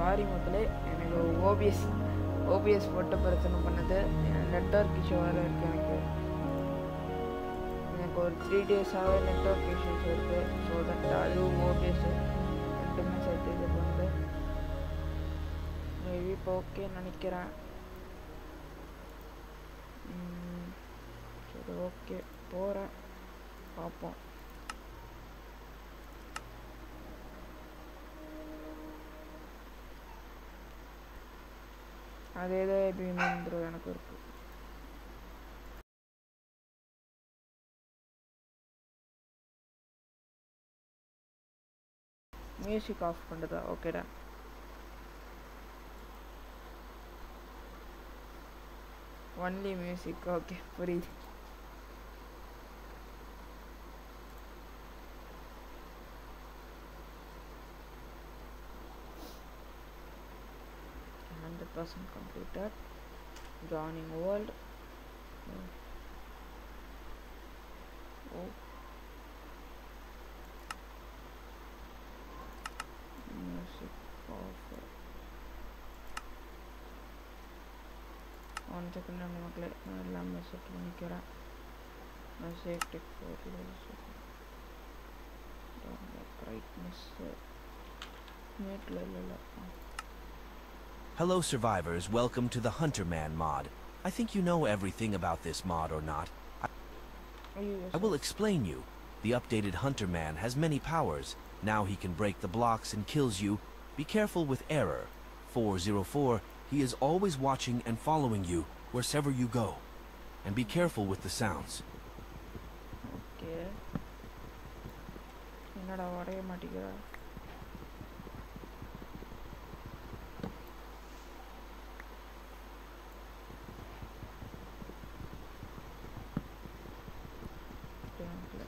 Sorry மக்களே எனக்கு OPS OPS போட்ட பிரச்சனை பண்ணது நெட்ஒர்க் இஷ்யூ வேறு இருக்குது எனக்கு எனக்கு ஒரு த்ரீ டேஸாகவே நெட்ஒர்க் இஷ்யூஸ் இருக்குது ஸோ தட் அதுவும் ஓபிஎஸ் ரெண்டுமே சேர்த்து இது பண்ணுது மேபி இப்போ ஓகே நினைக்கிறேன் ம், சரி ஓகே போகிறேன் பார்ப்போம் அதே தான் எப்பயுமே ப்ரோ எனக்கு இருக்கு மியூசிக் ஆஃப் பண்ணுறதா ஓகேடா ஒன்லி மியூசிக் ஓகே புரியுது hundred percent completed joining world oh music off one second ரெண்டு மக்களே நான் எல்லாமே செட் பண்ணிக்கிறேன் நான் சேஃப்டி ஃபோரில் பிரைட்னஸ் மீட்டில் இல்லை Hello, survivors. Welcome to the Hunterman mod. I think you know everything about this mod or not. ஐயோ I will explain you. The updated Hunterman has many powers. Now he can break the blocks and kills you. Be careful with Error. 404, he is always watching and following you wherever you go. And be careful with the sounds. Okay என்னடா வரைய மாட்டேங்கிறா டேங்க்ல.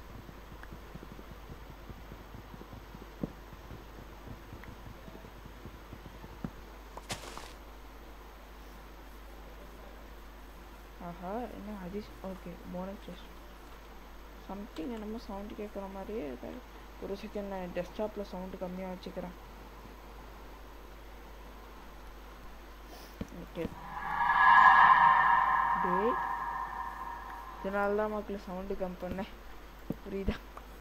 ஆஹா என்ன அதிஷ் okay bonus test something என்னமோ sound கேட்குற மாதிரியே இருக்காது ஒரு செகண்ட் நான் டெஸ்க்டாப்பில் சவுண்டு கம்மியாக வச்சுக்கிறேன் ஓகே டேய் இதனால தான் மக்கள் சவுண்டு கம் பண்ணேன் புரியுதா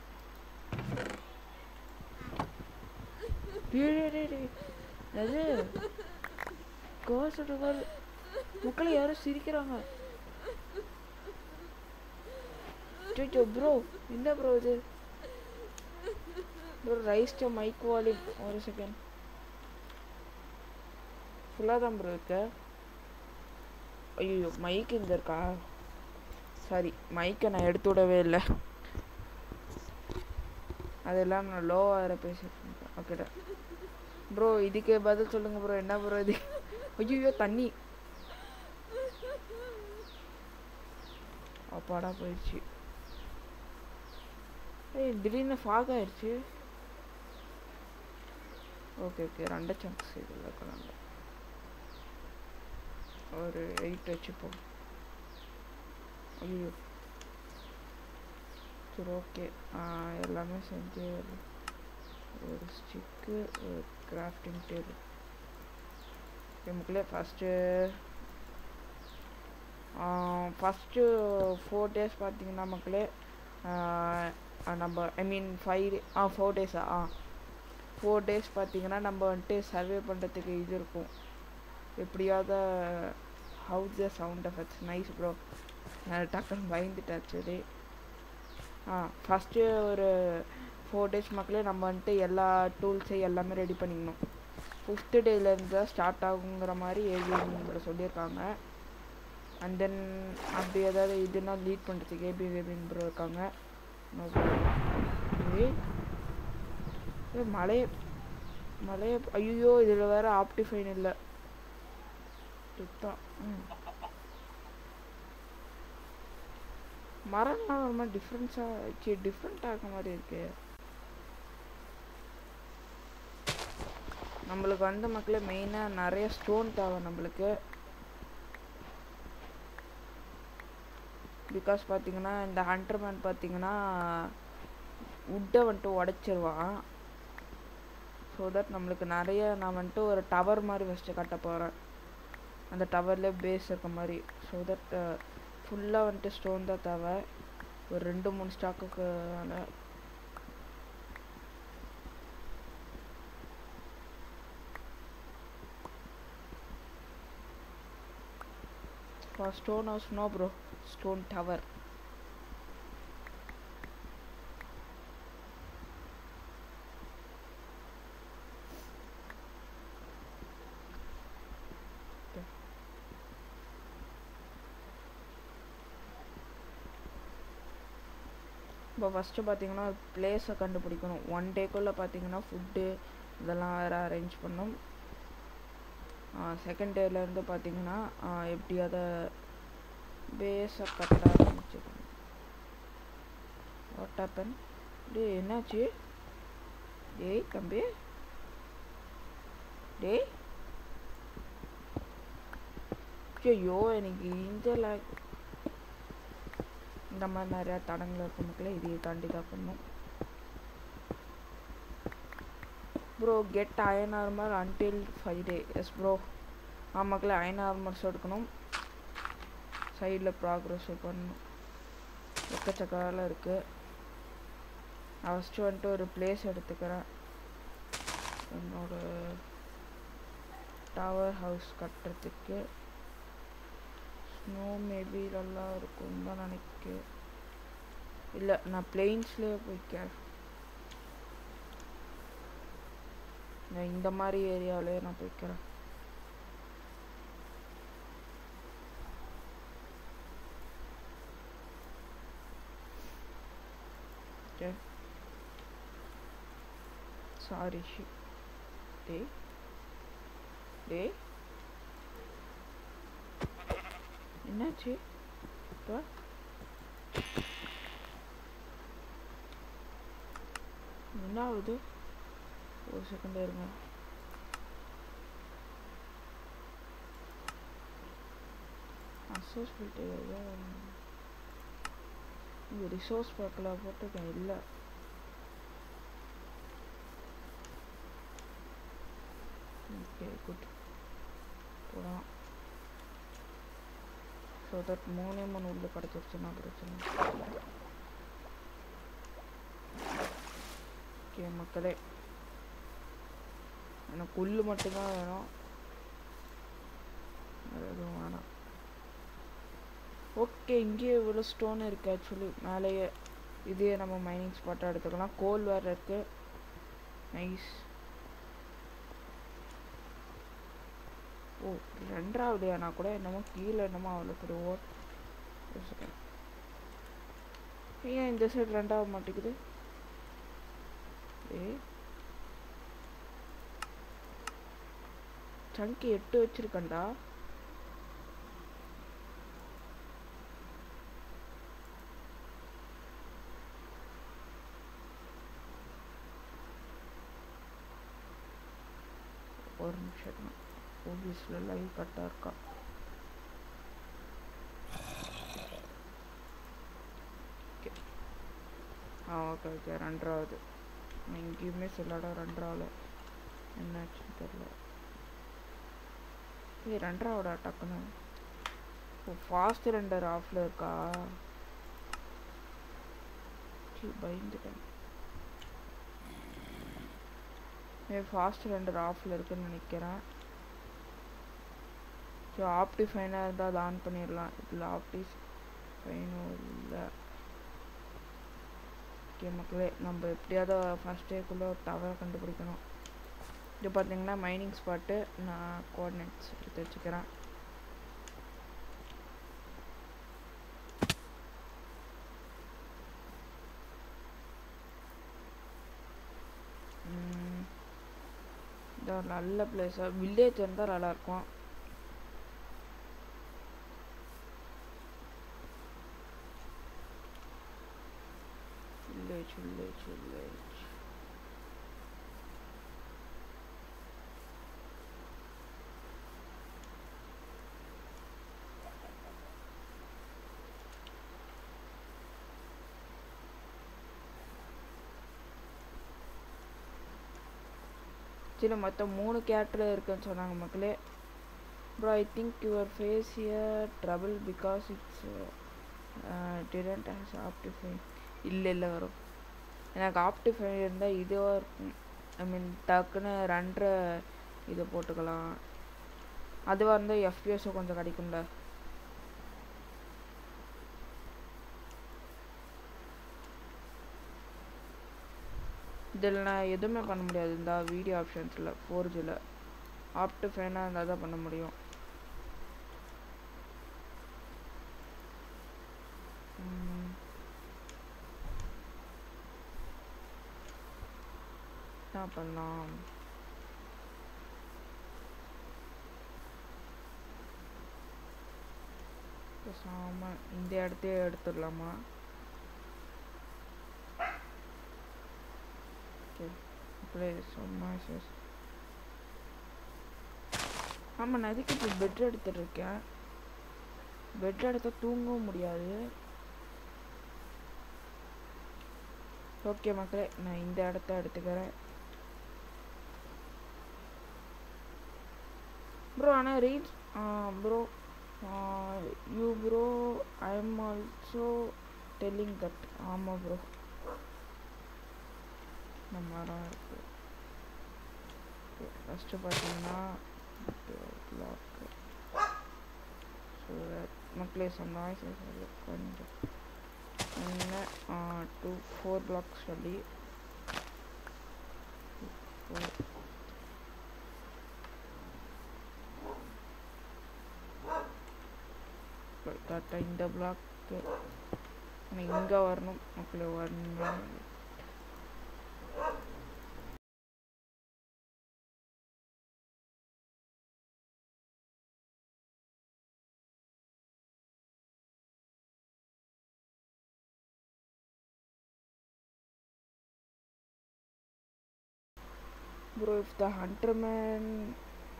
டேய், டேய், டேய், டேய். அது கோசோட கோல் மக்களை யாரும் சிரிக்கிறாங்க அச்சோ ப்ரோ என்ன ப்ரோ இது bro rise to mic volume ஒரு செகண்ட் ஃபுல்லாக தான் ப்ரோ இருக்கு ஐயோ மைக் இந்த இருக்கா சாரி மைக்கை நான் எடுத்து விடவே இல்லை அதெல்லாம் நான் லோவாக வேறு பேசிட்டு இருக்கேன் ஓகேடா ப்ரோ இதுக்கே பதில் சொல்லுங்க ப்ரோ என்ன ப்ரோ இது ஐயோ தண்ணி அப்பாடா போயிடுச்சு ஏய் திடீர்னு ஃபாக் ஆயிடுச்சு ஓகே ஓகே ரெண்டு சங்க்ஸ் இதில் இருக்கிறாங்க ஒரு எயிட் வச்சுப்போம் ஐயோ சரி ஓகே எல்லாமே செஞ்சு ஒரு- ஒரு ஸ்டிக்கு ஒரு கிராஃப்டிங் டேபிள் நமக்குள்ளே ஃபஸ்ட்டு ஃபஸ்ட்டு ஃபோர் டேஸ் பார்த்தீங்கன்னா மக்களே ஆஹ் நம்ம ஐ மீன் ஃபைவ் ஆ ஃபோர் டேஸா ஆ ஃபோர் டேஸ் பார்த்தீங்கன்னா நம்ம வந்துட்டு சர்வே பண்ணுறதுக்கு இது இருக்கும் எப்படியாவது house the sound effects nice bro நான் டக்குன்னு பயந்துட்டேன் சரி ஆ ஃபஸ்ட்டு ஒரு ஃபோர் டேஸ் மக்களே நம்ம வந்துட்டு எல்லா டூல்ஸு எல்லாமே ரெடி பண்ணிக்கணும் ஃபிஃப்த்து டேலேருந்து தான் ஸ்டார்ட் ஆகுங்கிற மாதிரி ஏபிஎம் சொல்லியிருக்காங்க அண்ட் தென் அப்படி ஏதாவது இதுனா லீட் பண்ணுறதுக்கு ஏபி வேபின் ப்ரோ இருக்காங்க No problem. ஏய் ஏய், மலைய மலைய ஐயோ இதில் வேற ஆப்டிஃபைன் இல்லை சுத்தம் ம் மரம்லாம் ரொம்ப டிஃப்ரென்ஸாக சி டிஃப்ரெண்ட் ஆக மாதிரி இருக்கு நம்மளுக்கு வந்து மக்களே மெயினாக நிறைய ஸ்டோன் தேவை நம்மளுக்கு பிகாஸ் பார்த்தீங்கன்னா இந்த ஹண்டர்மேன் பார்த்தீங்கன்னா உட்டை வந்துட்டு உடச்சிருவான் ஸோ ஸோ தட் நம்மளுக்கு நிறைய நான் வந்துட்டு ஒரு டவர் மாதிரி ஃபஸ்ட்டு கட்ட போகிறேன் அந்த டவர்லேயே பேஸ் இருக்க மாதிரி ஸோ தட் ஃபுல்லாக வந்துட்டு ஸ்டோன் தான் தேவை ஒரு ரெண்டு மூணு ஸ்டாக்குக்கு மேலே For stone house, no bro. Stone tower. Okay. இப்போ ஃபஸ்ட்டு பார்த்தீங்கன்னா பிளேஸை கண்டுபிடிக்கணும் ஒன் டேக்குள்ளே பார்த்தீங்கன்னா ஃபுட்டு இதெல்லாம் வேறு அரேஞ்ச் பண்ணணும் செகண்ட் டேலேருந்து பார்த்தீங்கன்னா எப்படி அதை பேஸை கட்ட ஆரம்பிச்சிருக்கணும் வாட் ஹேப்பன் டேய் என்னாச்சு டேய் தம்பி டேய் ஐயோ எனக்கு இந்த lag இந்த மாதிரி நிறையா தடங்கள் இருக்க மக்களே இதையை தாண்டி தான் பண்ணும் bro get iron armour until five days bro ஆமாக்களே அயன் ஆர்மர்ஸ் எடுக்கணும் சைடில் ப்ராக்ரஸ் பண்ணணும் எக்கச்சக்க வேலை இருக்குது நான் ஃபஸ்ட்டு வந்துட்டு ஒரு பிளேஸ் எடுத்துக்கிறேன் என்னோட டவர் ஹவுஸ் கட்டுறதுக்கு ஸ்னோ மேபி நல்லா இருக்கும் தான் நினைக்கிறேன் இல்லை நான் பிளெயின்ஸ்லேயே போய்க்கிறேன் நான் இந்த மாதிரி ஏரியாவிலே நான் போய்க்கிறேன் Okay. Sorry, she. Day. Day. என்னாச்சு இப்போ என்ன ஆகுது ஒரு செகண்ட் இருங்க அசோஸ் போயிட்டு இங்கே ரிசோர்ஸ் பார்க்கல போட்டிருக்கேன் இல்லை ஓகே குட் போகலாம் ஸோ தட் மூணே மூணு உள்ள கிடச்சிருச்சுன்னா பிரச்சனை ஓகே மக்களே எனக்கு புல்லு மட்டும்தான் வேணும் வேறு எதுவும் வேணாம் ஓகே இங்கேயே இவ்வளோ ஸ்டோன் இருக்குது ஆக்சுவலி மேலேயே இதே நம்ம மைனிங் ஸ்பாட்டாக எடுத்துக்கலாம் கோல் வேறு இருக்குது நைஸ் ஓ ரெண்டாவதுயா நான் கூட என்னமோ கீழே என்னமோ அவ்வளோ பெரிய ஓட் ஒரு second. ஏன் இந்த சைடு ரெண்டாக மாட்டேங்குது ஏ சங்கி எட்டு வச்சிருக்கேன்டா ஒரு நிமிஷம் ஓபிஎஸ்ல லைவ் கட்டாக இருக்கா ஓகே ஆ ஓகே ஓகே ரெண்டாவது நான் எங்கேயுமே சொல்லடா ரெண்டாவில் என்னாச்சுன்னு தெரில ஏய் ரெண்டாவதா டக்குன்னு ஓ ஃபாஸ்ட் ரெண்டர் ஆஃபில் இருக்கா சீ பயந்துட்டேன் ஏ ஃபாஸ்ட் ரெண்டர் ஆஃபில் இருக்குன்னு நினைக்கிறேன் ஸோ ஆப்டி ஃபைனாக இருந்தால் அதை ஆன் பண்ணிடலாம் இதில் ஆப்டி ஃபைனும் இல்லை ஓகே மக்களே நம்ம எப்படியாவது ஃபஸ்ட் டேக்குள்ளே ஒரு டவரை கண்டுபிடிக்கணும் இது பார்த்தீங்கன்னா மைனிங் ஸ்பாட்டு நான் கோஆர்டினேட்ஸ் எடுத்து வச்சுக்கிறேன் ம், இது ஒரு நல்ல பிளேஸாக வில்லேஜ் இருந்தால் நல்லாயிருக்கும் வில்லேஜ் வில்லேஜ் வில்லேஜ் சரி மொத்தம் மூணு கேரக்டர் இருக்குன்னு சொன்னாங்க மக்களே bro I think your face ear trouble because it's didn't has ஆப்டிஃபை இல்லை இல்லை வரும் எனக்கு ஆப்டிஃபை இருந்தால் இதுவாக இருக்கும் ஐ மீன் டக்குன்னு ரெண்டரை இதை போட்டுக்கலாம் அதுவாக இருந்தால் எஃபிஎஸும் கொஞ்சம் கிடைக்கும்ல இதில் நான் எதுவுமே பண்ண முடியாது இந்த வீடியோ ஆப்ஷன்ஸில் ஃபோர் ஜியில் ஆப்டு ஃபேனாக இருந்தால் தான் பண்ண முடியும் ம். என்ன பண்ணலாம் பேசாம இந்த இடத்தையே எடுத்துடலாமா Okay. Place on my sis. ஆமாம் நான் எதுக்கு இப்போ பெட் எடுத்துட்டு இருக்கேன் பெட் எடுத்தா தூங்கவும் முடியாது ஓகே மக்களே நான் இந்த இடத்த எடுத்துக்கிறேன் ப்ரோ ஆனால் reach bro you bro I am also telling that ஆமாம் ப்ரோ இந்த மரம் இருக்குது ஃபஸ்ட்டு பார்த்தீங்கன்னா பிளாக்கு ஸோ மக்களே சம் நாய்ஸஸ் கொஞ்சம் ஒன்று டூ ஃபோர் பிளாக்ஸ் சொல்லி கரெக்டாக இந்த பிளாக்கு இங்கே வரணும் மக்களே வரணும் Bro, if the hunter man.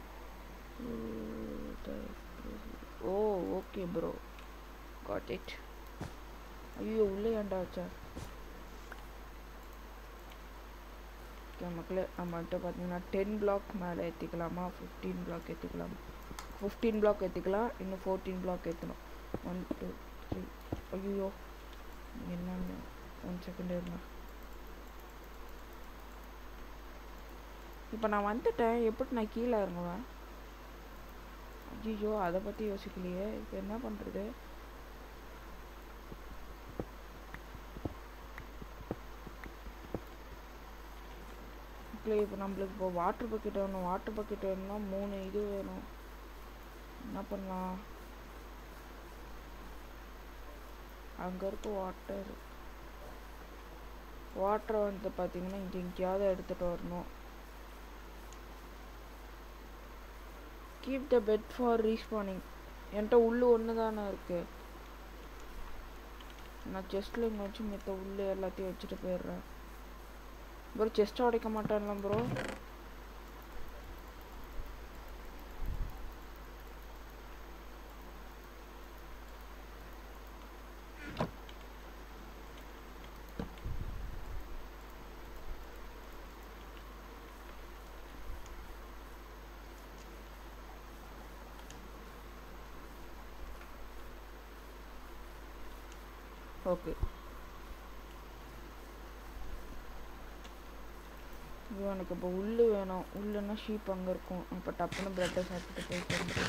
Oh, okay, bro. Got it. ஐயோ உள்ளே ஏன்டா வச்சா ஓகே மக்களே நம்ம வந்துட்டு பார்த்தீங்கன்னா டென் பிளாக் மேலே ஏற்றிக்கலாமா ஃபிஃப்டீன் பிளாக் ஏற்றிக்கலாம் ஃபிஃப்டீன் பிளாக் ஏற்றிக்கலாம் இன்னும் ஃபோர்டீன் பிளாக் ஏற்றணும் ஒன் டூ த்ரீ ஐயோ என்னன்னு ஒன் செகண்ட் இருந்தா இப்போ நான் வந்துட்டேன் எப்படி நான் கீழே இறங்குவேன் ஐயோ அதை பற்றி யோசிக்கலையே இப்போ என்ன பண்ணுறது இப்போ நம்மளுக்கு இப்போ வாட்டர் பக்கெட் வேணும் வாட்டர் பக்கெட் வேணும்னா மூணு இது வேணும் என்ன பண்ணலாம் அங்கே இருக்க வாட்டர் வாட்டரை வந்து பார்த்தீங்கன்னா இங்கே எங்கேயாவது எடுத்துகிட்டு வரணும் keep the bed for respawning என்கிட்ட உள்ளு ஒன்று தானே இருக்கு நான் செஸ்ட்டில் இங்கே வச்சு மித்த உள்ளு எல்லாத்தையும் வச்சுட்டு போயிடுறேன் ப்ரோ செஸ்ட்டை உடைக்க மாட்டான்ல ப்ரோ ஓகே ஐயோ எனக்கு இப்போ உள்ளு வேணும் உள்ளுன்னா ஷீப் அங்கே இருக்கும் இப்போ டப்புன்னு ப்ரெட்டை சாப்பிட்டு போயிட்டு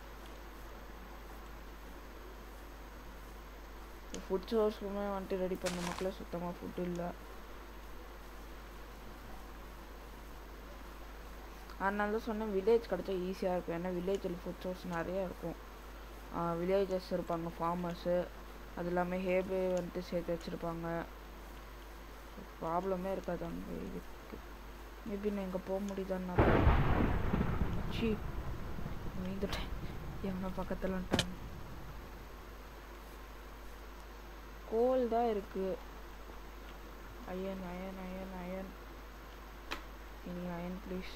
ஃபுட் சோர்ஸ்க்குமே வந்துட்டு ரெடி பண்ண மக்களே சுத்தமாக ஃபுட் இல்லை அதனால தான் சொன்னேன் வில்லேஜ் கிடச்சா ஈஸியாக இருக்கும் ஏன்னா வில்லேஜில் ஃபுட் சோர்ஸ் நிறையா இருக்கும் வில்லேஜஸ் இருப்பாங்க ஃபார்மர்ஸு அது எல்லாமே ஹேபே வந்துட்டு சேர்த்து வச்சுருப்பாங்க ப்ராப்ளமே இருக்காது அங்கே இதுக்கு மேபி நான் இங்கே போக முடியுதான்னு சி மீந்துட்டேன் எவனோ பக்கத்தில் வந்துட்டாங்க கோல் தான் இருக்கு அயன் அயன் அயன் அயன் இனி அயன் ப்ளீஸ்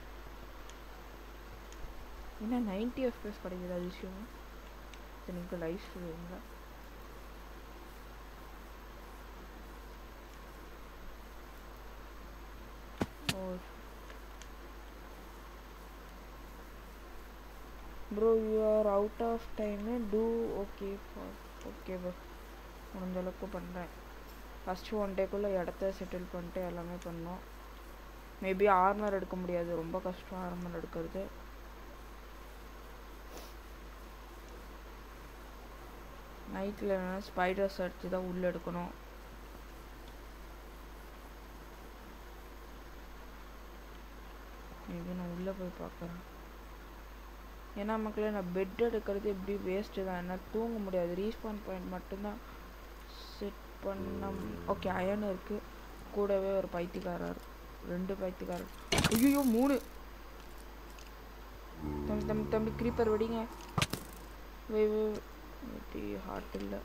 என்ன நைன்டி எஃப்எஸ் கிடைக்குது அதிசயம் எனக்கு லைஃப் ஸ்டோரிங்களா oh bro you are out of time two okay okay bro முடிஞ்ச அளவுக்கு பண்ணுறேன் ஃபஸ்ட்டு ஒன் டேக்குள்ளே இடத்த செட்டில் பண்ணிட்டு எல்லாமே பண்ணோம் மேபி ஆர்மர் எடுக்க முடியாது ரொம்ப கஷ்டம் ஆர்மர் எடுக்கிறது நைட்டில் வேணால் ஸ்பைடர்ஸ் அடித்து தான் உள்ளே எடுக்கணும் மேபி நான் உள்ளே போய் பார்க்குறேன் ஏன்னா மக்களே நான் பெட் எடுக்கிறது எப்படி வேஸ்ட்டு தான் என்ன தூங்க முடியாது ரீஸ்பான் பாயிண்ட் மட்டும்தான் செட் பண்ண ஓகே அயன் இருக்குது கூடவே ஒரு பைத்தியக்காரர் ரெண்டு பைத்தியக்காரர் ஐயோ மூணு தம்பி தம்பி தம்பி க்ரீப்பர் வெடிங்க வே வெட்டி ஹார்ட் இல்லை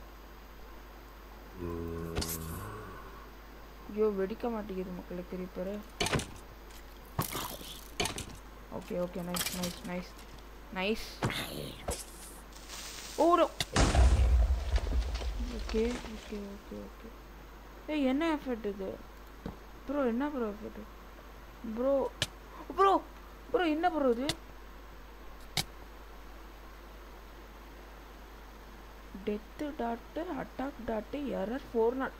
ஐயோ வெடிக்க மாட்டேங்குது மக்களே creeper okay okay nice nice nice nice oh okay okay okay okay ஏய் என்ன எஃபர்ட் இது ப்ரோ என்ன bro effort bro bro bro என்ன ப்ரோ இது death dot attack dot error four not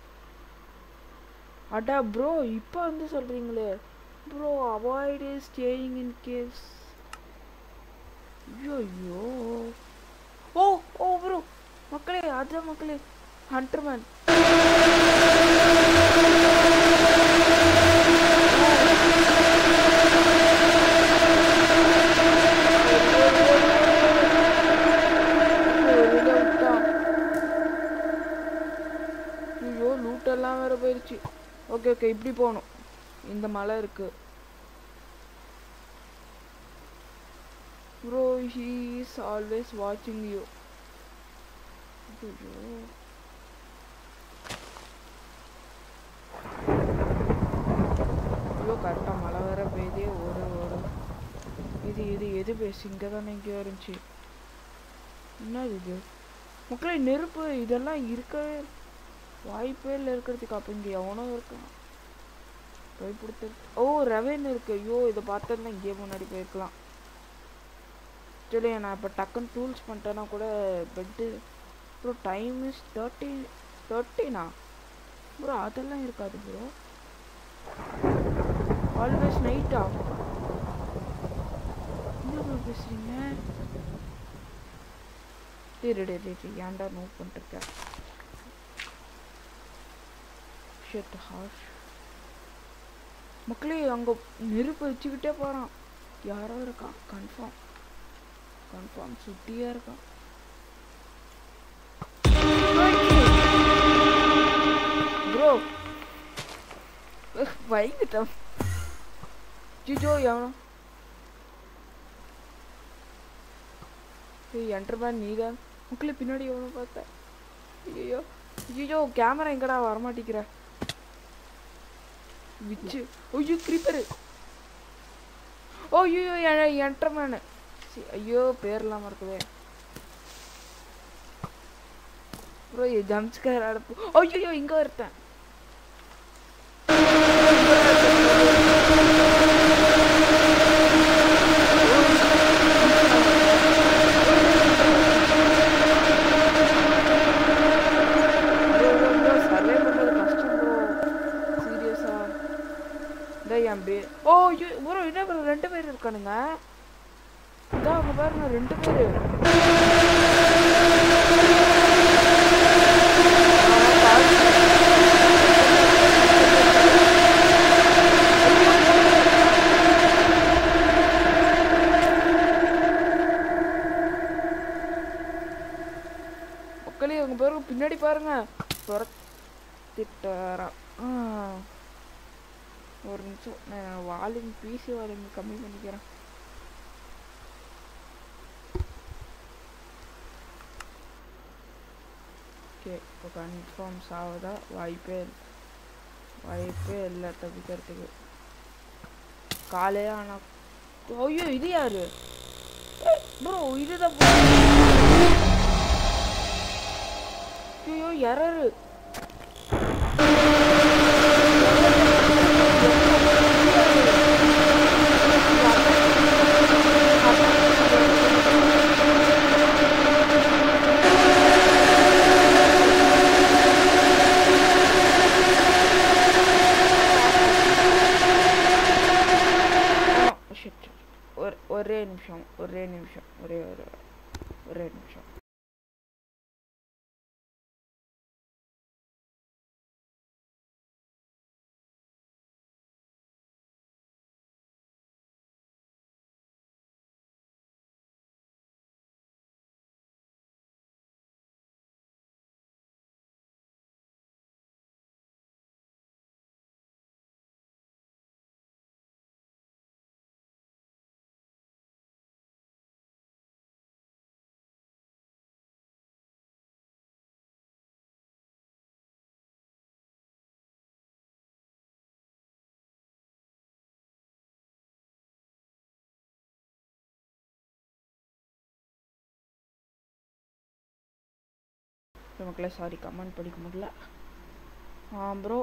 அடா ப்ரோ இப்போ வந்து சொல்கிறீங்களே bro avoid staying in caves ஐயோ ஓ ஓ ப்ரோ மக்களே அதான் மக்களே ஹண்டர்மேன் ஐயோ லூட்டெல்லாம் வேற போயிடுச்சு ஓகே ஓகே இப்படி போகணும் இந்த மலை இருக்கு ப்ரோ ஹீ இஸ் ஆல்வேஸ் வாட்சிங் யூ ஐயோ ஐயோ கரெக்டாக மழை வேற பெய்தே ஒரு ஒரு இது இது எது பேசு இங்கே தானே எங்கேயோ இருந்துச்சு என்னது இது மக்களே நெருப்பு இதெல்லாம் இருக்கவே வாய்ப்பே இல்லை இருக்கிறதுக்கு அப்போ இங்கே எவனோ இருக்கான் போய் கொடுத்து ஓ ரெவன் இருக்கு ஐயோ இதை பார்த்தா இங்கேயே முன்னாடி போயிருக்கலாம் சரி நான் இப்போ டக்குன்னு டூல்ஸ் பண்ணிட்டேன்னா கூட bed bro time is thirty தேர்ட்டினா ப்ரோ அதெல்லாம் இருக்காது ப்ரோ ஆல்வேஸ் நைட்டா என்ன ப்ரோ பேசுறீங்க டேய் டேய் டேய் டேய், ஏன்டா நோட் பண்ணிருக்க ஷிட் ஹார்ஷ் மக்களே அங்கே நெருப்பு வச்சுக்கிட்டே போகிறான் யாரோ இருக்கான் கன்ஃபார்ம் கன்ஃபார்ம் சுட்டியே இருக்கான் ப்ரோ பயந்துட்டான் ஜிஜோ எவனோ ஏய் என்டர்மேன் நீதான் மக்களே பின்னாடி எவனோ பார்த்தேன் ஐயோ ஐயோ கேமரா எங்கடா வரமாட்டேங்கிற விச்சு ஐயோ கிரீப்பரு ஓ ஐயோ என்டர்மேனு ஐயோ பேர்லாம் இருக்குதே ப்ரோ ஜம்ஸ்கர் அடப்பு ஐயோ இங்கே ஒருத்தன் சர்வே பண்ணுறது கஷ்டம் ப்ரோ சீரியஸா இந்த என் பே ஓ ஐயோ ப்ரோ என்ன ப்ரோ ரெண்டு பேர் இருக்கானுங்க இதான் அவங்க பாருங்க ரெண்டு பேர் மக்களே அவங்க பாருங்க பின்னாடி பாருங்க துரத்திட்டாராம் ஆ. ஒரு நிமிஷம் நான் வால்யூம் பிசி வால்யூம் கம்மி பண்ணிக்கிறேன் ஓகே இப்போ கன்ஃபார்ம் சாவதா வாய்ப்பே இல்ல. வாய்ப்பே இல்லை தப்பிக்கிறதுக்கு காலே ஆனா ஐயோ இது யாரு ப்ரோ இதுதான் bro. ஐயோ எரரு ஒரே நிமிஷம் ஒரே ஒரு ஒரே நிமிஷம் நமக்குள்ள சாரி கமெண்ட் படிக்க முடியல bro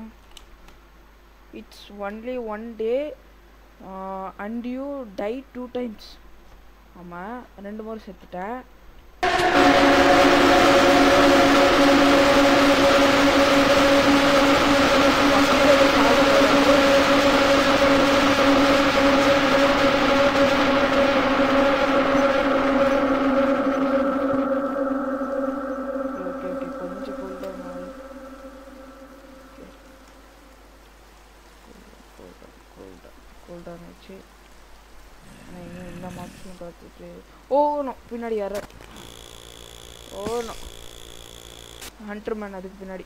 it's only one day and you die two times ஆமாம் ரெண்டு முறை செத்துட்டேன் ஓகே ஓகே கொஞ்சம் கூல் டவுன் ஆகுது கூல் டவுன் கூல் டவுன் ஆச்சு நான் இன்னும் இந்த மாதம் பார்த்துட்டு ஓகணும் பின்னாடி யார ஓகணும் ஹண்டர் மேன் அதுக்கு பின்னாடி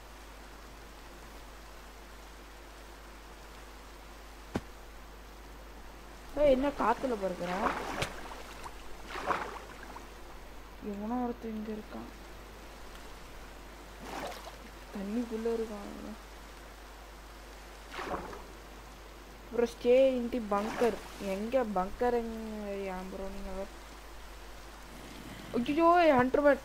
ஏய், என்ன காத்துல பறக்குறேன் எவனோ ஒருத்தன் இங்க இருக்கான் தண்ணிக்குள்ள இருக்கான் அவன். அப்புறம் ஸ்டே இன்டி பங்கர் எங்க பங்கர் ஏன் ப்ரோ நீங்க ஐயோ ஹண்ட்ரட் பேட்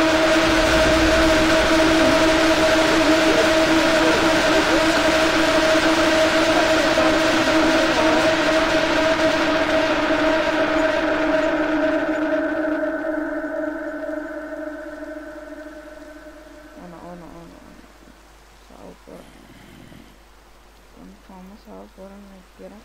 ஆனா ஆனா ஆனா சாவ போகிறேன் கன்ஃபார்மாக சாவ போகிறேன்னு நினைக்கிறேன்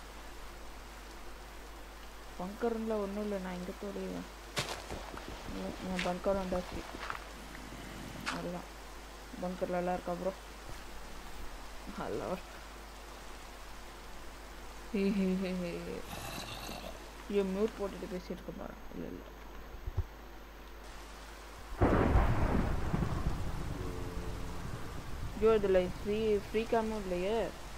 பங்கர்ல ஒன்றும் இல்லை நான் இங்கே தோடிவேன் நான் பங்கர் வந்தாச்சு அதுதான் பங்கர்ல எல்லாம் இருக்கா ப்ரோ ஹலோ ஐயோ மியூட் போட்டுட்டு பேசிட்டு இருக்க பாரு இல்லை இல்லை ஐயோ இதில் ஃப்ரீ ஃப்ரீ கேமும் இல்லையே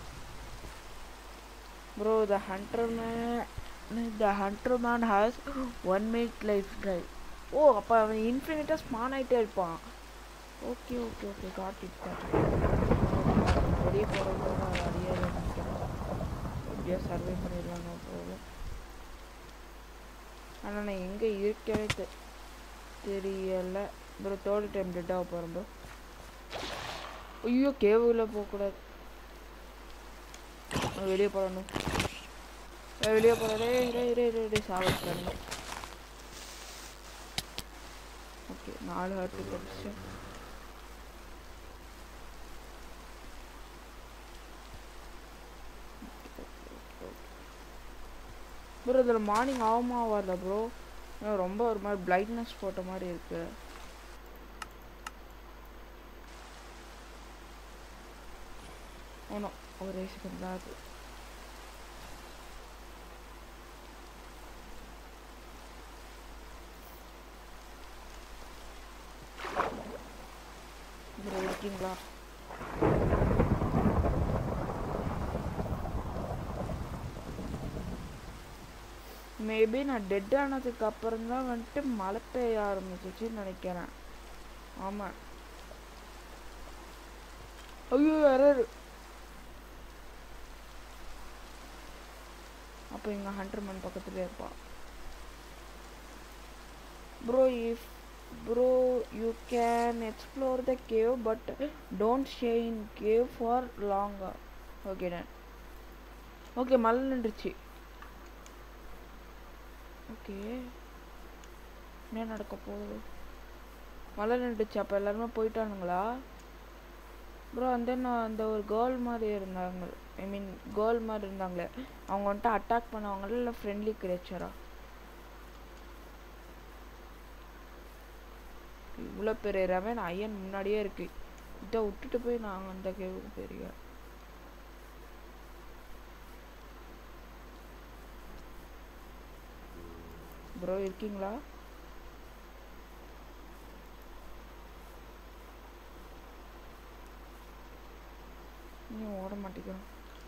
bro the hunter man the hunter man has one minute life drive oh அப்போ அவன் இன்ஃபினிட்டாக ஸ்மான் ஆகிட்டே இருப்பான் okay okay okay got it got வெளியே போகிறது நான் அறியாது நினைக்கிறேன் எப்படியோ சர்வே பண்ணிடலாம் நோ ப்ராப்ளம் ஆனால் நான் எங்கே இருக்கவே தெ தெரியலை ப்ரோ தேர்ட் டைம் டெட்டாக போகிறேன் ப்ரோ ஐயோ கேவுல போகக்கூடாது நான் வெளியே போகணும் வெளியே போகிறதே இரே இரே இரே இரே சாவடிச்சானுங்க ஓகே நாலு ஹார்ட்டு கிடச்சி ப்ரோ இதில் மார்னிங் ஆகுமா வரல ப்ரோ ரொம்ப ஒரு மாதிரி பிளைட்னஸ் போட்ட மாதிரி இருக்கு ஒன்றும் ஒரே செகண்ட் தான் அது ப்ரோ இருக்கீங்களா மேபி நான் டெட் ஆனதுக்கு அப்புறம் தான் வந்துட்டு மழை பெய்ய ஆரம்பிச்சிச்சுன்னு நினைக்கிறேன் ஆமாம் ஐயோ யாராரு அப்போ எங்கள் ஹண்டர்மேன் பக்கத்துலேயே இருப்பான் bro if bro you can explore the cave but don't stay in cave for லாங்கா ஓகே டன் ஓகே மழை நின்றுச்சு ஓகே என்ன நடக்க போகுது மழை நின்றுச்சு அப்போ எல்லாருமே போயிட்டானுங்களா ப்ரோ அந்த நான் அந்த ஒரு கேர்ள் மாதிரி இருந்தாங்க ஐ மீன் கேர்ள் மாதிரி இருந்தாங்களே அவங்க வந்துட்டு அட்டாக் பண்ணுவாங்கல்ல இல்லை ஃப்ரெண்ட்லி கிரேச்சரா இவ்வளோ பெரிய ரெவன் அயன் முன்னாடியே இருக்கு இதை விட்டுட்டு போய் நான் அந்த கேவுக்கு பெரிய ப்ரோ இருக்கீங்களா நீ ஓட மாட்டேங்கிறான்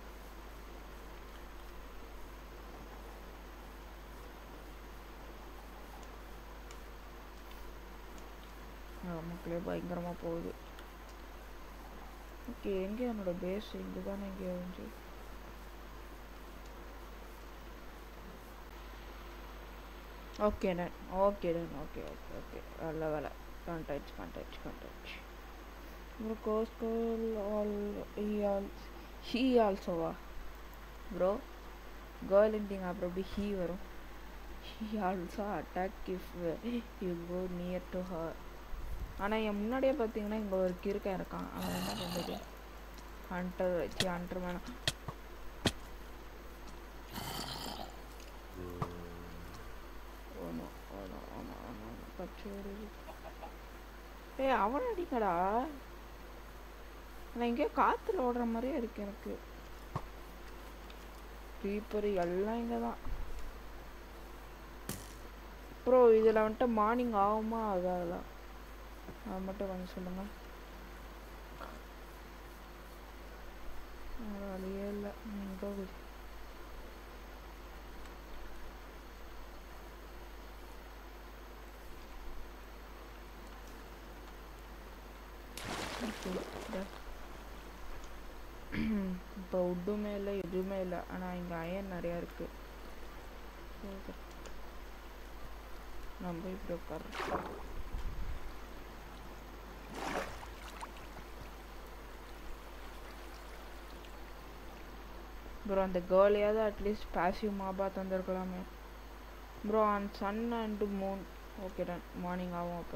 மக்களே பயங்கரமாக போகுது ஓகே எங்கே என்னோட பேஸ் இங்கே தானே எங்கே இருந்துச்சு okay done okay done okay okay okay நல்ல வேலை கான்டாக்ட் கான்டாக்ட் கான்டாக்ட் ப்ரோ கோஸ்கோல் ஆல் ஹீ ஆல் ஹீ ஆல்சோவா ப்ரோ கேர்ள் இண்டிங் அப்புறம் எப்படி ஹீ வரும் he also attack if you go near to her ஆனால் என் முன்னாடியே பார்த்தீங்கன்னா இங்கே ஒரு கிறுக்கன் இருக்கான் அவன் என்ன பண்ணுறது ஹண்டர் சி ஹண்டர் மேனா ஓணும் ஓணும் ஓணும் ஓணும் பச்சோடு ஏய் அவன் அடிக்கடா நான் எங்கேயோ காற்றுல ஓடுற மாதிரியே இருக்கு எனக்கு பீப்பர் எல்லாம் இங்கே தான் ப்ரோ இதில் வந்துட்டு மார்னிங் ஆகுமா ஆகாதா அது மட்டும் கொஞ்சம் சொல்லுங்கள் வழியே இல்லை எங்கே போகுது இப்போ உட்டுமே இல்லை எதுவுமே இல்லை ஆனால் இங்கே அயன் நிறையா இருக்கு நம்ம இப்படி உட்கார ப்ரோ அந்த கேர்ளையாவது அட்லீஸ்ட் பேசிவ் மாபா தந்திருக்கலாமே bro on sun and moon okay done morning ஆகும் அப்போ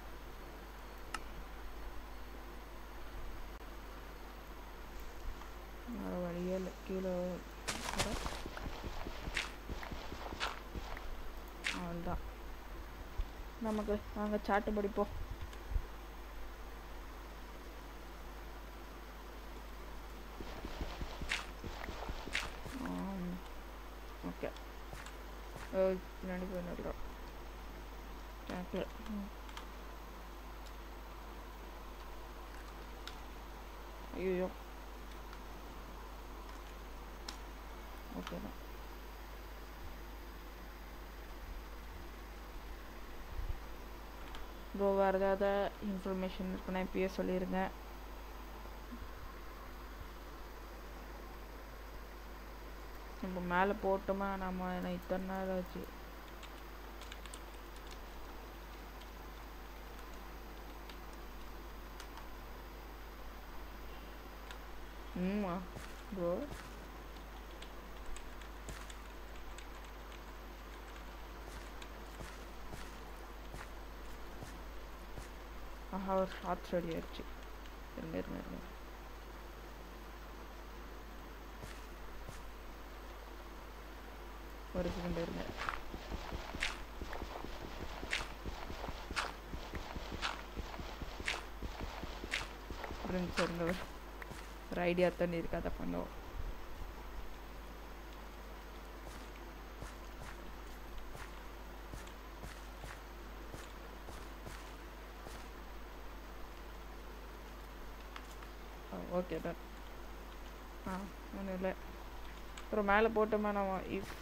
வேறு வழியே இல்லை கீழே அவ்வளோதான் நமக்கு வாங்க சாட்டு படிப்போம் ஓகே பின்னாடி போய் நடுறோம் சாக்லேட் ஐயோ ஓகே தான் ப்ரோ வேறு ஏதாவது இன்ஃபர்மேஷன் இருக்குன்னா இப்பயே சொல்லிடுங்க நம்ம மேலே போட்டோமா நம்ம என்ன இத்தனை நாள் ஆச்சு ம் ப்ரோ ஆஹா ஒரு ஷார்ட்ஸ் ரெடி ஆயிடுச்சு இருங்க இருங்க இருங்க ஒரு செகண்ட் இருங்க ஃப்ரெண்ட்ஸ் இருங்க ஒரு ஐடியா தண்ணி இருக்கு அதை பண்ணுவோம் ஓகே டன் ஆ ஒன்றும் இல்லை அப்புறம் மேலே போட்டோமா நம்ம if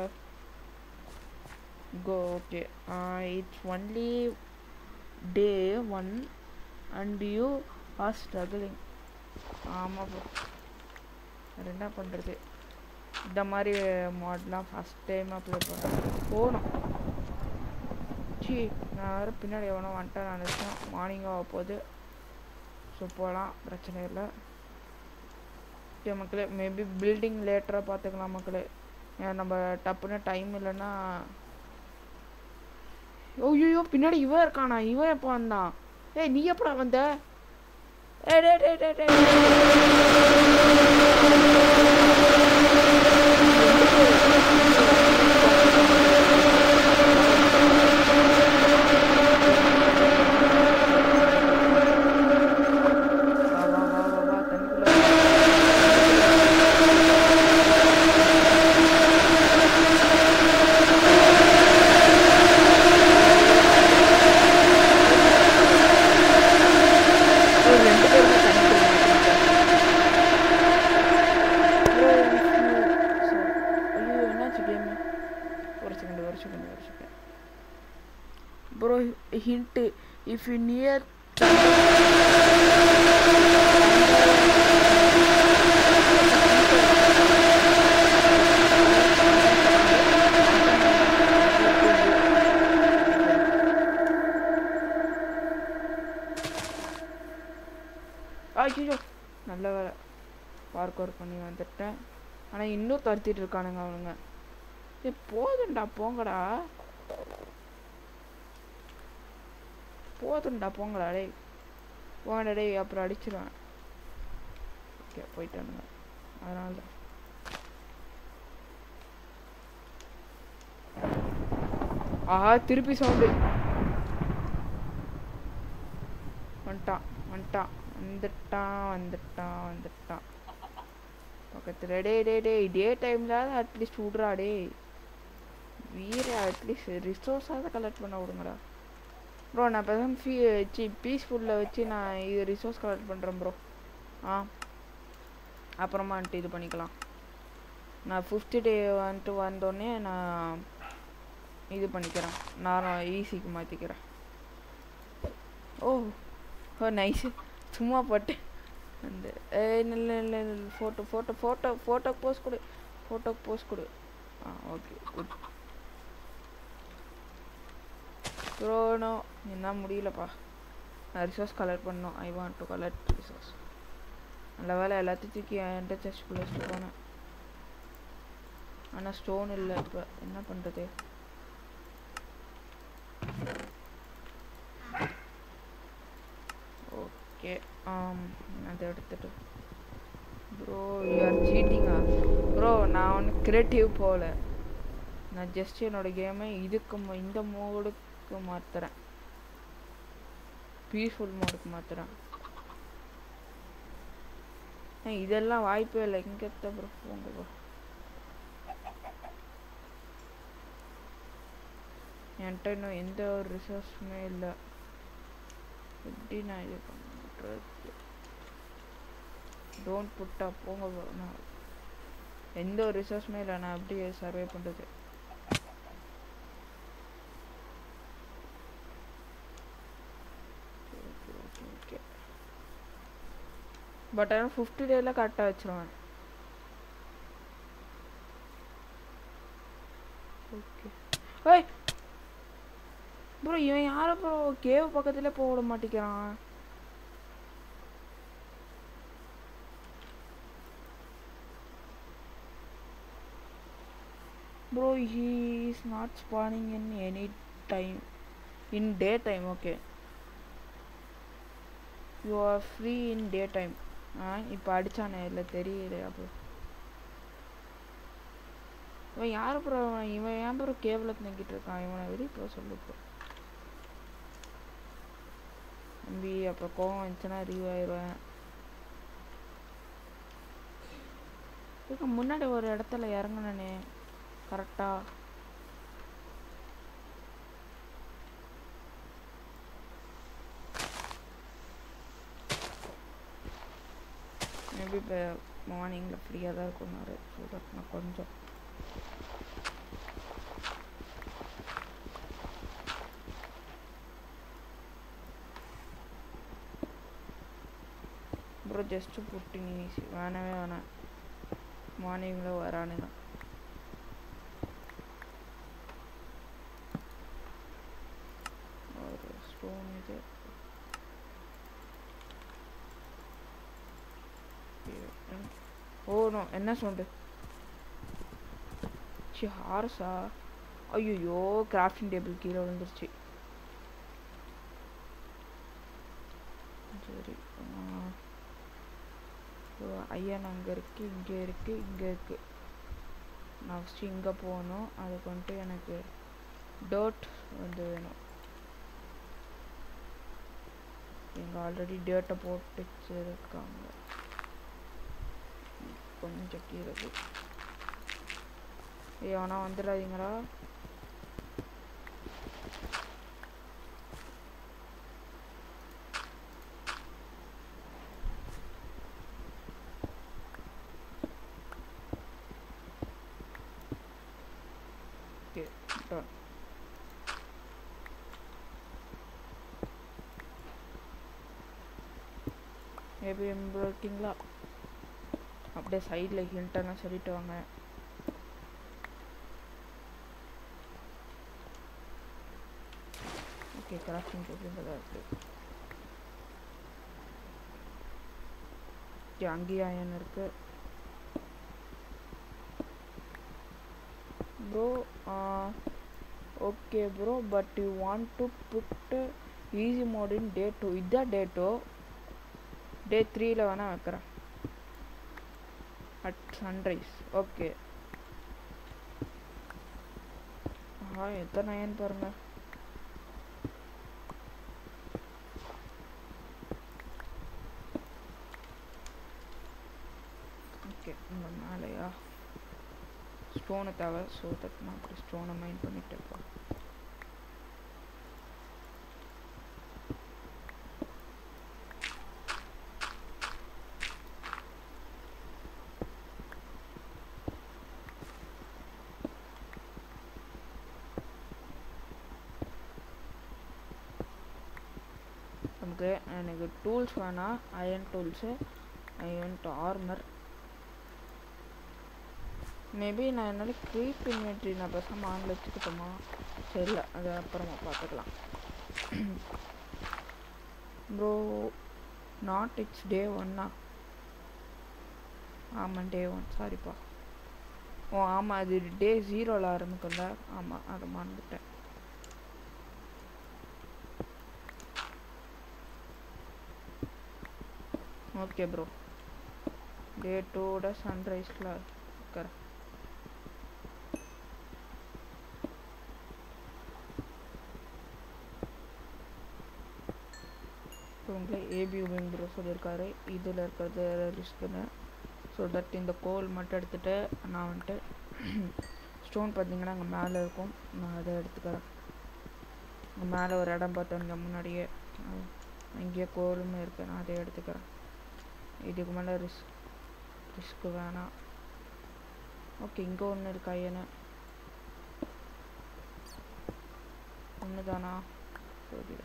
go okay it's only day one and you are struggling ஆமாம் ப்ரோ வேறு என்ன பண்ணுறது இந்த மாதிரி மாடலாம் ஃபஸ்ட் டைம் அப்ளை பண்ணேன் போகணும் சி நான் வேறு பின்னாடி எவனோ வந்துட்டேன் நான் நினச்சேன் மார்னிங் ஆக போகுது ஸோ போகலாம் பிரச்சனை இல்லை ஓகே மக்களே மேபி பில்டிங் லேட்டராக பார்த்துக்கலாம் மக்களே ஏன் நம்ம டப்புன்னு டைம் இல்லைன்னா ஐயோ பின்னாடி இவன் இருக்கானா இவன் எப்போ வந்தான் ஏய் நீ எப்படா வந்த ஏ டே டே டே டே செகண்ட் ஒரு செகண்ட் ஒரு second bro hint if you near ஐயோ நல்ல வேலை பார்க் ஒர்க் பண்ணி வந்துட்டேன் ஆனால் இன்னும் துரத்திட்டு இருக்கானுங்க அவனுங்க ஏ போதும்டா போங்கடா போதும்டா போங்கடா டேய் போங்கடா டேய் அப்புறம் அடிச்சிருவேன் ஓகே போயிட்டானுங்க அதனால தான் ஆஹா திருப்பி சவுண்டு வந்துட்டான் வந்துட்டான் வந்துட்டான் வந்துட்டான் வந்துட்டான் பக்கத்தில் டே டே டே டே டைமில் அட்லீஸ்ட் விட்றா டே வீர அட்லீஸ்ட் ரிசோர்ஸாவது கலெக்ட் பண்ண விடுங்கடா ப்ரோ நான் பேசாம ஃபீ வச்சு பீஸ்ஃபுல்லில் வச்சு நான் இது ரிசோர்ஸ் கலெக்ட் பண்ணுறேன் ப்ரோ ஆ அப்புறமா வந்துட்டு இது பண்ணிக்கலாம் நான் ஃபிஃப்த்து டே வந்துட்டு வந்தோடனே நான் இது பண்ணிக்கிறேன் நான் ஈஸிக்கு மாற்றிக்கிறேன் ஓ ஓ நைஸு சும்மா போட்டேன் அந்த இல்லை இல்லை photo photo photo photo post கொடு ஃபோட்டோ போஸ்ட் கொடு ஆ ஓகே குட் ப்ரோனோ என்ன முடியலப்பா நான் ரிசோர்ஸ் கலெக்ட் பண்ணோம் I want to collect resource நல்ல வேலை எல்லாத்தையும் தூக்கி என்கிட்ட செஸ்ட்குள்ளே வச்சுட்டு போனேன் ஆனால் ஸ்டோன் இல்லை இப்போ என்ன பண்ணுறது ஓகே ஆம் அதை எடுத்துட்டு ப்ரோ யூஆர் சீட்டிங்கா ப்ரோ நான் ஒன்று கிரியேட்டிவ் போகல நான் ஜஸ்ட் என்னோட கேமை இதுக்கு ம- இந்த மோடுக்கு மாற்றுறேன் பீஸ்ஃபுல் மோடுக்கு மாற்றுறேன் இதெல்லாம் வாய்ப்பே இல்லை இங்கே ப்ரோ போங்க ப்ரோ என்கிட்ட இன்னும் எந்த ஒரு ரிசோர்ஸுமே இல்லை எப்படி நான் இது பண்ணுறது டோன்ட் புட்டா போங்க bro. நான் எந்த ஒரு ரிசோர்ஸுமே இல்லை நான் எப்படி சர்வே பண்ணுறது ஓகே ஓகே ஓகே பட் ஆனால் ஃபிஃப்டி டேயில் கரெக்டாக வச்சிருவேன் ஓகே ஏய் ப்ரோ இவன் யாரை ப்ரோ கேவ் பக்கத்துல போக விட மாட்டேங்கிறான் bro he is not spawning in any time in day time okay you are free in day time ஆ இப்போ அடிச்சானே இல்லை தெரியலையா ப்ரோ இவன் யார் ப்ரோ இவன் ஏன் ப்ரோ கேபிள தங்கிட்டு இருக்கான் இவனை வெளியே போக சொல்லு ப்ரோ தம்பி அப்புறம் கோவம் வந்துச்சுன்னா ரிவ் ஆயிடுவேன் இதுக்கு முன்னாடி ஒரு இடத்துல இறங்குனனே கரெக்டா மேபி இப்போ மார்னிங்கில் ஃப்ரீயாக தான் இருக்கும்னாரு ஸோ தட் நான் கொஞ்சம் ப்ரோ ஜஸ்ட்டு புட்டிங் ஈஸி வேணவே வேணாம் மார்னிங்கில் வரானுங்க ஒரு ஸ்டோன் இது ஓ நோ என்ன சவுண்டு சி ஹார்ஸா ஐயோ கிராஃப்டிங் டேபிள் கீழே விழுந்துருச்சு சரி ஐயன் அங்கே இருக்கு இங்கே இருக்கு இங்கே இருக்கு நான் ஃபஸ்ட்டு இங்கே போகணும் அதுக்கு வந்துட்டு எனக்கு டர்ட் வந்து வேணும் இங்கே ஆல்ரெடி டேட்டை போட்டு வச்சிருக்காங்க கொஞ்சம் கீழே போய் ஏய் அவனா வந்துடாதீங்களா ஓகே Done. மேபி ப்ரோ இருக்கீங்களா அப்படியே சைடில் ஹிண்ட்டெல்லாம் சொல்லிட்டு வாங்க ஓகே கிராஃப்டிங் டேபிள் தான் இருக்குது ஓகே அங்கேயும் அயன் இருக்கு bro okay bro but you want to put easy mode in day two இதுதான் டே டூ டே த்ரீல வேணால் வைக்கிறேன் அட் சன்ரைஸ் ஓகே ஆ எத்தனை அயன் பாருங்க ஓகே இந்த மேலேயா ஸ்டோனை தேவை ஸோ தட் நான் அப்படி ஸ்டோனை மைண்ட் பண்ணிட்டு இருப்பேன் நமக்கு எனக்கு டூல்ஸ் வேணாம் iron tools iron armour maybe நான் என்னால் க்ரீப் இன்வென்ட்ரி நான் பேசாமல் ஆன்ல வச்சுக்கிட்டோமா சரி இல்லை அது அப்புறமா பார்த்துக்கலாம் ப்ரோ நாட் இட்ஸ் டே ஒன்னா ஆமாம் டே ஒன் சாரிப்பா ஓ ஆமாம் அது டே ஜீரோவில் ஆரம்பிக்கும்ல ஆமாம் அதை மறந்துட்டேன் ஓகே ப்ரோ டே டூட சன்ரைஸில் இருக்கிறேன் உங்களே ஏபி உபிங் ப்ரோ சொல்லியிருக்காரு இதில் இருக்கிறது ரிஸ்க்குன்னு ஸோ தட் இந்த கோல் மட்டும் எடுத்துகிட்டு நான் வந்துட்டு ஸ்டோன் பார்த்தீங்கன்னா அங்கே மேலே இருக்கும் நான் அதை எடுத்துக்கிறேன் அங்கே மேலே ஒரு இடம் பார்த்தோங்க முன்னாடியே அஹ் அங்கேயே கோலுமே இருக்குது நான் அதை எடுத்துக்கிறேன் இதுக்கு மேலே ரிஸ்க் ரிஸ்க்கு வேணாம் ஓகே இங்கே ஒன்று இருக்கு ஐயனு ஒன்று தானா தெரியல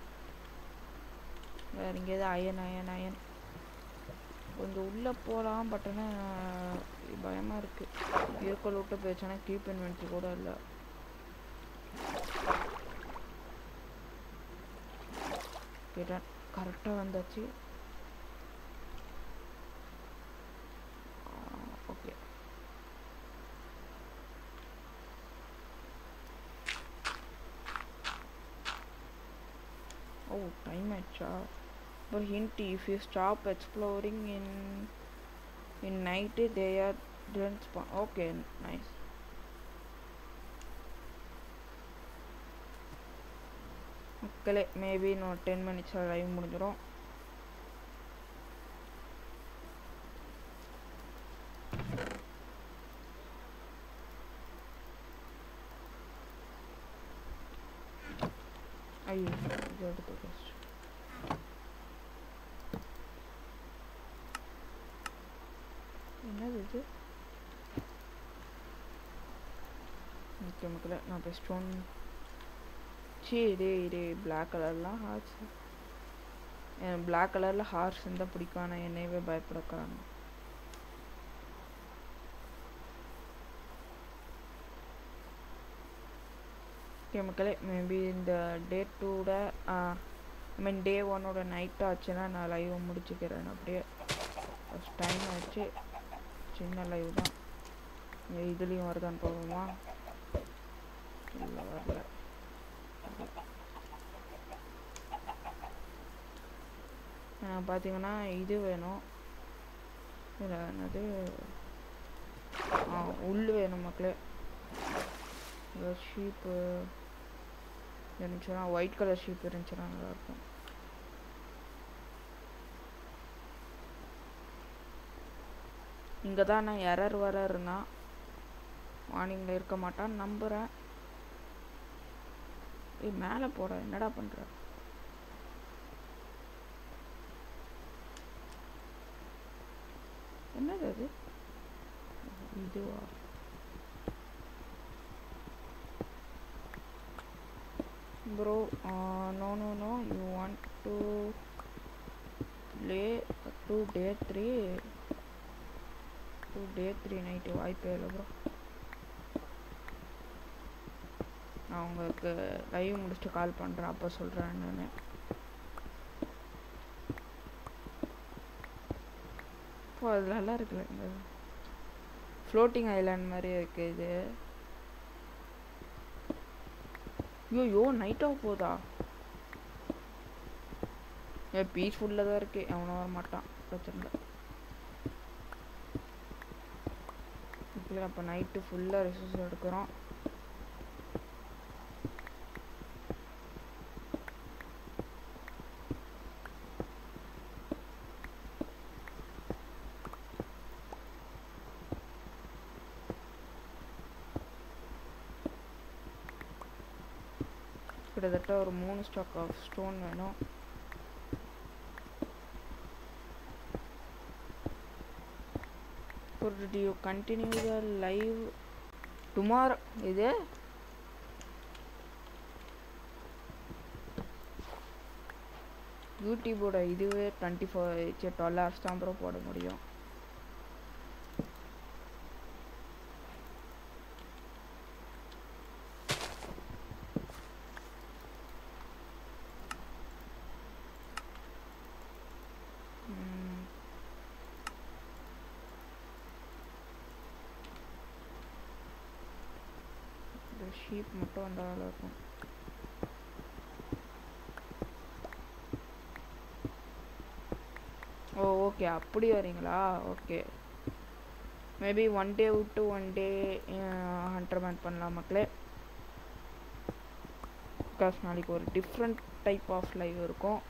வேறு எங்கேயாவது அயன் அயன் அயன் கொஞ்சம் உள்ளே போகலாம் பட் ஆனால் பயமாக இருக்குது இருக்கல் விட்டு போயிடுச்சுன்னா கீப் இன்வென்ட்ரி கூட இல்லை கேட்டேன் கரெக்டாக வந்தாச்சு ஓகே ஓ டைம் ஆயிடுச்சா ஒரு hint if you stop exploring in in night they are tense okay nice மக்களே மேபி இன்னும் டென் மினிட்ஸில் லைவ் முடிஞ்சிடும் ஐயோ இது எடுத்து ஃபஸ்ட் என்னது இது ஓகே மக்களே நான் போய் ஸ்டோன் சீ இதே இதே பிளாக் கலர்லாம் ஹார்ஸ் எனக்கு பிளாக் கலரில் ஹார்ஸ் இருந்தால் பிடிக்கும் ஆனால் என்னையவே பயப்படக்கிறாங்க ஓகே மக்களே மேபி இந்த டே டூட ஐ மீன் டே ஒன்னோட நைட் ஆச்சுன்னா நான் லைவ் முடிச்சுக்கிறேன் அப்படியே ஃபஸ்ட் டைம் ஆச்சு சின்ன லைவ் தான் இங்க இதுலேயும் வருதான்னு பார்ப்போமா இல்லை வரல ஆஹ் பார்த்தீங்கன்னா இது வேணும் இல்லை என்னது ஆ உள் வேணும் மக்களே ஷீப்பு இருந்துச்சுன்னா ஒயிட் கலர் ஷீப் இருந்துச்சுன்னா நல்லாயிருக்கும் இங்கே தான் நான் எரர் வர இருந்தான் மார்னிங்கில் இருக்க மாட்டான்னு நம்புகிறேன் ஏய் மேலே போட என்னடா பண்ணுற என்னது அது இதுவா bro uh, no no no you want to play to day 3 to day 3 night வாய்ப்பே இல்லை ப்ரோ நான் உங்களுக்கு லைவ் முடிச்சுட்டு கால் பண்ணுறேன் அப்போ சொல்கிறேன் நான் இப்போ அது நல்லா இருக்குல்ல இந்த ஃப்ளோட்டிங் ஐலாண்ட் மாதிரி இருக்கு இது ஐயோ நைட்டாக போதா ஏ பீஸ்ஃபுல்லாக தான் இருக்கு எவனும் வர மாட்டான் பிரச்சனை இல்லை இப்போ அப்போ நைட்டு ஃபுல்லாக ரிசோர்ஸ் எடுக்கிறோம் கிட்டத்தட்ட ஒரு மூணு ஸ்டாக் ஆஃப் ஸ்டோன் வேணும் ஒரு did you continue the live tomorrow இது யூடியூபோட இதுவே டுவெண்ட்டி ஃபோர் டுவெல் ஹவர்ஸ் தான் ப்ரோ போட முடியும் ம். இந்த ஷீப் மட்டும் வந்தால் நல்லா இருக்கும் ஓ ஓகே அப்படி வரீங்களா ஓகே மேபி ஒன் டே விட்டு ஒன் டே ஹண்ட்ரட் மேன் பண்ணலாம் மக்களே பிகாஸ் நாளைக்கு ஒரு டிஃப்ரெண்ட் டைப் ஆஃப் லைவ் இருக்கும்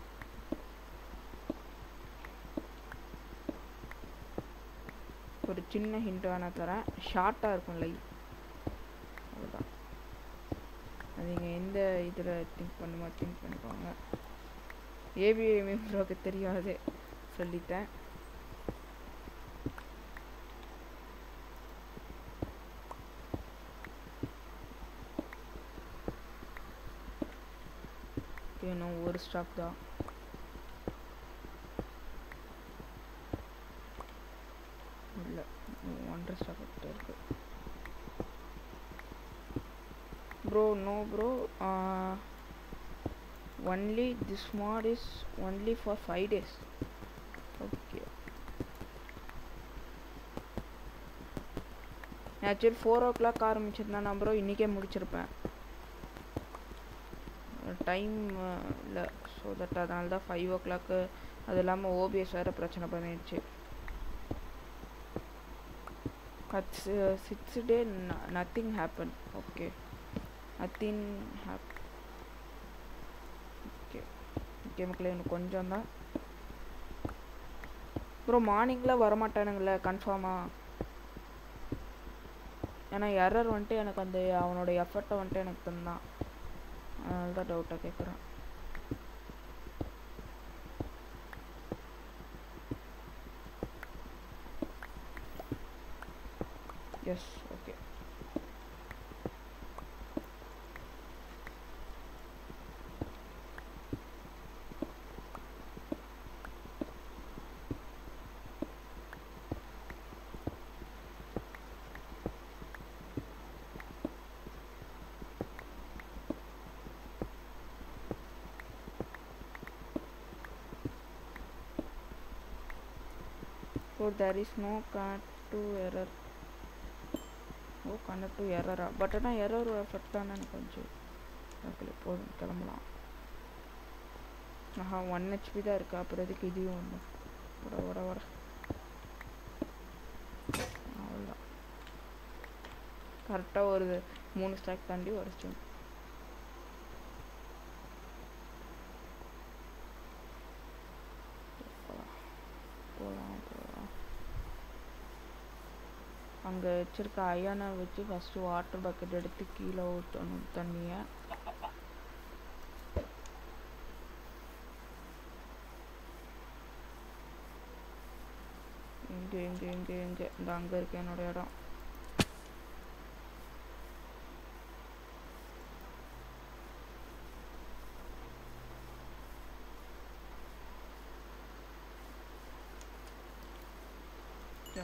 ஒரு சின்ன ஹிண்ட் வேணால் தரேன் ஷார்ட்டாக இருக்கும் லைவ் அதுதான் அது நீங்கள் எந்த இதில் திங்க் பண்ணுமோ திங்க் பண்ணிக்கோங்க ஏபிஐ ப்ரோக்கு தெரியாது சொல்லிட்டேன் இன்னும் ஒரு ஸ்டாக் தான் இல்லை ஒன்றரை ஸ்டாக் கிட்ட இருக்கு bro no bro only this mod is only for five days okay actually four o'clock ஆரம்பிச்சிருந்தா நான் ப்ரோ இன்றைக்கே முடிச்சிருப்பேன் டைம் இல்லை ஸோ தட் அதனால தான் ஃபைவ் ஓ கிளாக்கு அது இல்லாமல் ஓபிஎஸ் வேறு பிரச்சனை பண்ணிடுச்சு six day nothing happen okay nothing hap okay okay மக்களே எனக்கு கொஞ்சம் தான் அப்புறம் மார்னிங்கில் வரமாட்டானுங்களே கன்ஃபார்மாக ஏன்னா எரர் வந்துட்டு எனக்கு அந்த அவனோட எஃபர்ட்டை வந்துட்டு எனக்கு தந்தான் அதனால தான் டவுட்டாக கேட்குறேன் yes okay so there is no connect to error oh connect to எரரா பட் ஆனால் எரர் எஃபெக்ட் தானே எனக்கு கொஞ்சம் ஓகே போதும் கிளம்பலாம் ஆஹா ஒன் ஹெச்பி தான் இருக்கு அப்புறம் எதுக்கு இதையும் ஒன்று வர வர வர அவ்வளோதான் கரெக்டாக ஒரு மூணு ஸ்டாக் தாண்டி உடச்சிடும் போகலாம் போகலாம் அங்கே வச்சிருக்க அயனை வச்சு ஃபஸ்ட்டு வாட்டர் பக்கெட் எடுத்து கீழே ஊற்றணும் தண்ணியை எங்கே எங்கே எங்கே எங்கே இந்த அங்கே இருக்கு என்னோட இடம்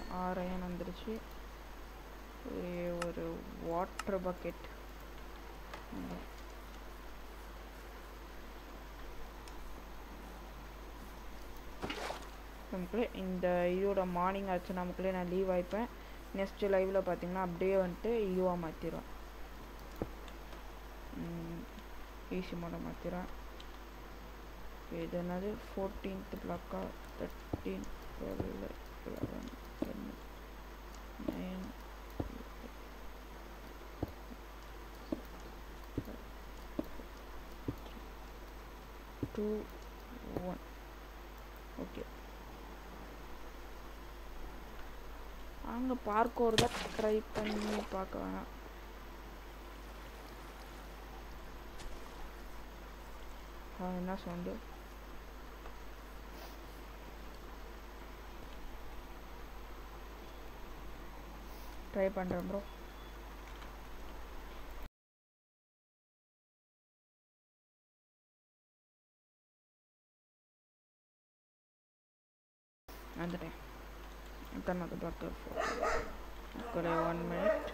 ஆறு அயன் வந்துருச்சு ஒரே ஒரு வாட்டர் பக்கெட் நமக்குள்ளே இந்த இதோட மார்னிங் ஆச்சு நமக்குள்ளே நான் லீவ் ஆயிப்பேன் நெக்ஸ்ட் லைவில் பார்த்தீங்கன்னா அப்படியே வந்துட்டு இதுவாக மாற்றிடும் ஈஸி மோட மாற்றிடும் இது என்னது ஃபோர்டீன்த் பிளாக்கா thirteen twelve eleven ten nine two one okay அங்கே பார்க்கோர் தான் ட்ரை பண்ணி பார்க்க வேணாம் ஆ, என்ன சவுண்டு ட்ரை பண்ணுறேன் ப்ரோ வந்துட்டேன் எத்தனாவது டாக்டர் கூட ஒன் மினிட்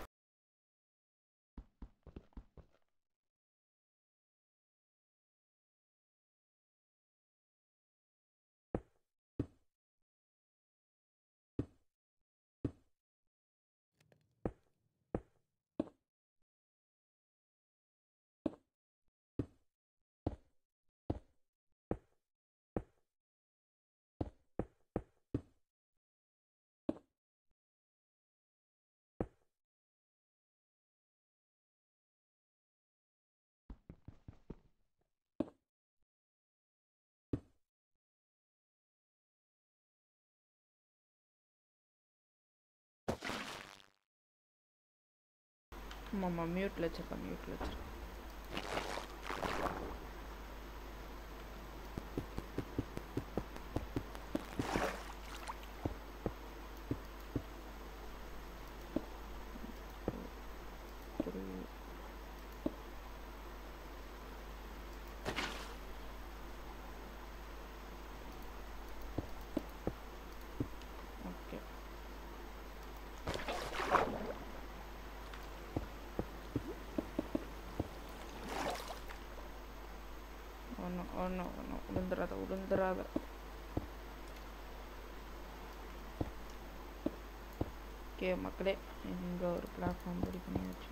ஆமாம்மா மியூட்டில் வச்சிருக்கேன் மியூட்டில் வச்சிருக்கேன் ஓகே ஒன்றும் ஒன்றும் ஒன்றும் உளுந்துராத உளுந்துராத ஓகே மக்களே இங்கே ஒரு பிளாட்ஃபார்ம் ரெடி பண்ணியாச்சு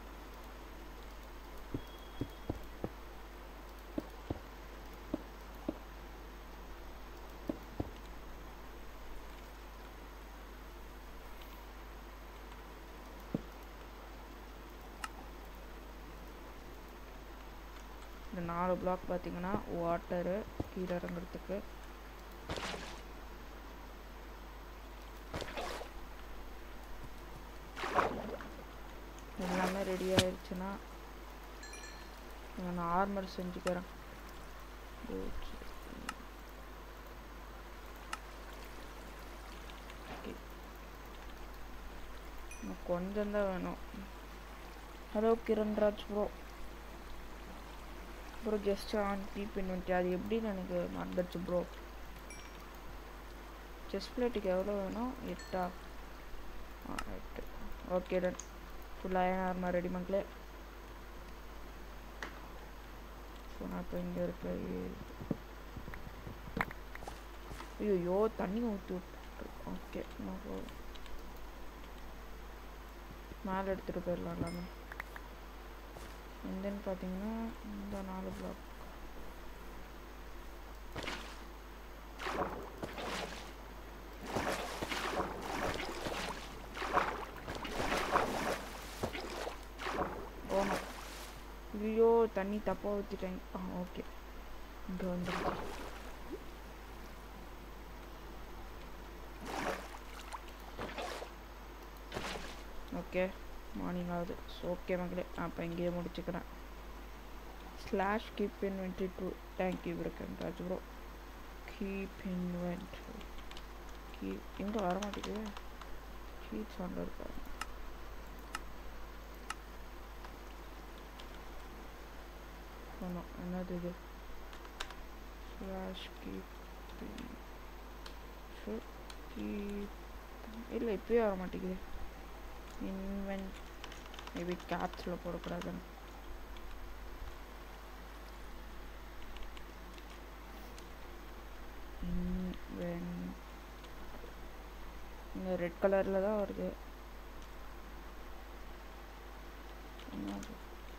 இந்த நாலு பிளாக் பார்த்தீங்கன்னா வாட்டரு கீழே இறங்குறதுக்கு எல்லாமே ரெடி ஆயிடுச்சுன்னா நான் ஆர்மர் செஞ்சுக்கிறேன் Boots. Okay. இன்னும் கொஞ்சம் தான் வேணும் hello Kiranraj bro bro just on deep inventory அது எப்படின்னு எனக்கு மறந்துடுச்சு ப்ரோ செஸ் பிளேட்டுக்கு எவ்வளோ வேணும் எட்டா ஆ எட்டு ஓகே டன் ஃபுல்லாக ஆர்மா ரெடி மக்களே ஸோ நான் இப்போ இங்கே இருக்க ஐயோ தண்ணி ஊற்றி விட்டு ஓகே மேலே எடுத்துகிட்டு போயிடலாம் எல்லாமே தென் பார்த்தீங்கன்னா இந்த நாலு பிளாக் போகணும் ஐயோ தண்ணி தப்பாக ஊற்றிட்டேன் ஆ ஓகே இங்கே வந்துருச்சு ஓகே மார்னிங் ஆகுது ஸோ ஓகே மக்களே நான் இப்போ இங்கேயே முடிச்சுக்கிறேன் slash keep inventory true thank you இருக்கேன் Raj bro keep inventory keep எங்கே வர மாட்டேங்குது கீப் சாங்க இருக்கா ஆமாம் என்னது இது ஸ்லாஷ் கீப் கீப் இல்லை இப்பயே வர மாட்டேங்குது இன்வென்ட் மேபி கேப்ஸில் போடக்கூடாதுன்னு இன்வென் இந்த ரெட் கலரில் தான் வருது என்னது?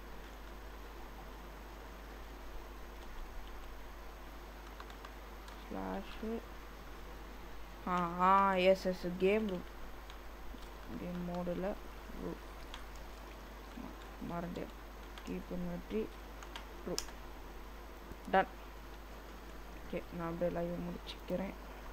ஸ்லாஷு ஆ ஆ yes yes game rule game மோடில் ரூட் மறந்தேன் கீப் வெற்றி ரூட் டன் ஓகே நான் அப்படியே லைவ் முடிச்சுக்கிறேன்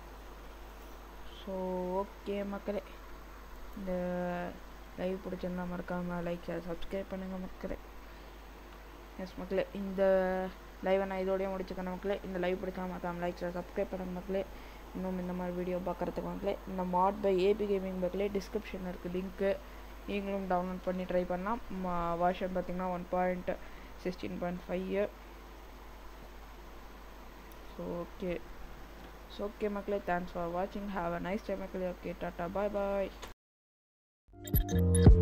ஸோ ஓகே மக்களே இந்த லைவ் பிடிச்சிருந்தா மறக்காமல் லைக் சப்ஸ்கிரைப் பண்ணுங்கள் மக்களே எஸ் மக்களே இந்த லைவை நான் இதோடய முடிச்சுக்கிறேன் மக்களே இந்த லைவ் பிடிச்சா மறக்காமல் லைக் சப்ஸ்கிரைப் பண்ணுங்க மக்களே இன்னும் இந்த மாதிரி வீடியோ பார்க்குறதுக்கு மக்களே இந்த மாட் பை ஏபி கேமிங் மக்களே டிஸ்கிரிப்ஷனில் இருக்குது லிங்க்கு நீங்களும் டவுன்லோட் பண்ணி ட்ரை பண்ணலாம் வருஷன் பார்த்தீங்கன்னா one point sixteen point five so okay so okay மக்களே தேங்க்ஸ் ஃபார் வாட்சிங் ஹாவ் அ நைஸ் டே மக்களே ஓகே டாட்டா பாய் பாய்